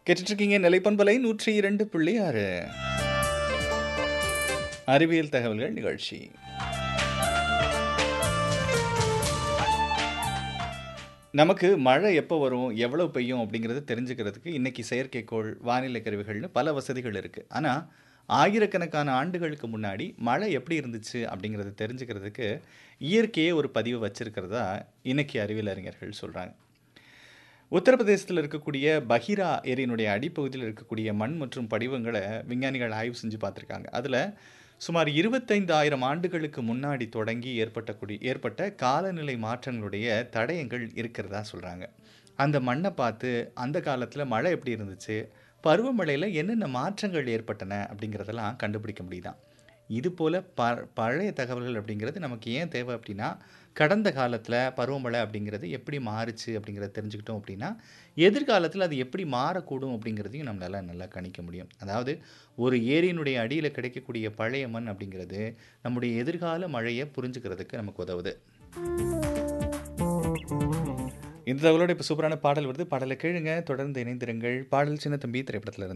கேட்டுட்ருக்கீங்க நிலைப்பண்பலை நூற்றி இரண்டு புள்ளி ஆறு அறிவியல் தகவல்கள் நிகழ்ச்சி நமக்கு மழை எப்போ வரும் எவ்வளோ பெய்யும் அப்படிங்கிறத தெரிஞ்சுக்கிறதுக்கு இன்றைக்கி செயற்கைக்கோள் வானிலை கருவிகள்னு பல வசதிகள் இருக்குது ஆனால் ஆயிரக்கணக்கான ஆண்டுகளுக்கு முன்னாடி மழை எப்படி இருந்துச்சு அப்படிங்கிறத தெரிஞ்சுக்கிறதுக்கு இயற்கையே ஒரு பதிவு வச்சிருக்கிறதா இன்னைக்கு அறிவியல் அறிஞர்கள் சொல்கிறாங்க உத்தரப்பிரதேசத்தில் இருக்கக்கூடிய பஹிரா ஏரியினுடைய அடிப்பகுதியில் இருக்கக்கூடிய மண் மற்றும் படிவங்களை விஞ்ஞானிகள் ஆய்வு செஞ்சு பார்த்துருக்காங்க அதில் சுமார் இருபத்தைந்தாயிரம் ஆண்டுகளுக்கு முன்னாடி தொடங்கி ஏற்பட்டக்கூடிய ஏற்பட்ட காலநிலை மாற்றங்களுடைய தடயங்கள் இருக்கிறதா சொல்கிறாங்க அந்த மண்ணை பார்த்து அந்த காலத்தில் மழை எப்படி இருந்துச்சு பருவமழையில் என்னென்ன மாற்றங்கள் ஏற்பட்டன அப்படிங்கிறதெல்லாம் கண்டுபிடிக்க முடியுதான் இது போல் ப பழைய தகவல்கள் அப்படிங்கிறது நமக்கு ஏன் தேவை அப்படின்னா கடந்த காலத்தில் பருவமழை அப்படிங்கிறது எப்படி மாறுச்சு அப்படிங்கிறத தெரிஞ்சுக்கிட்டோம் அப்படின்னா எதிர்காலத்தில் அது எப்படி மாறக்கூடும் அப்படிங்கிறதையும் நம்மளால் நல்லா கணிக்க முடியும் அதாவது ஒரு ஏரியினுடைய அடியில் கிடைக்கக்கூடிய பழைய மண் அப்படிங்கிறது நம்முடைய எதிர்கால மழையை புரிஞ்சுக்கிறதுக்கு நமக்கு உதவுது இந்த தகவலோட இப்போ சூப்பரான பாடல் வருது பாடலை கேளுங்க தொடர்ந்து இணைந்திருங்கள் பாடல் சின்ன தம்பி திரைப்படத்தில் இருந்து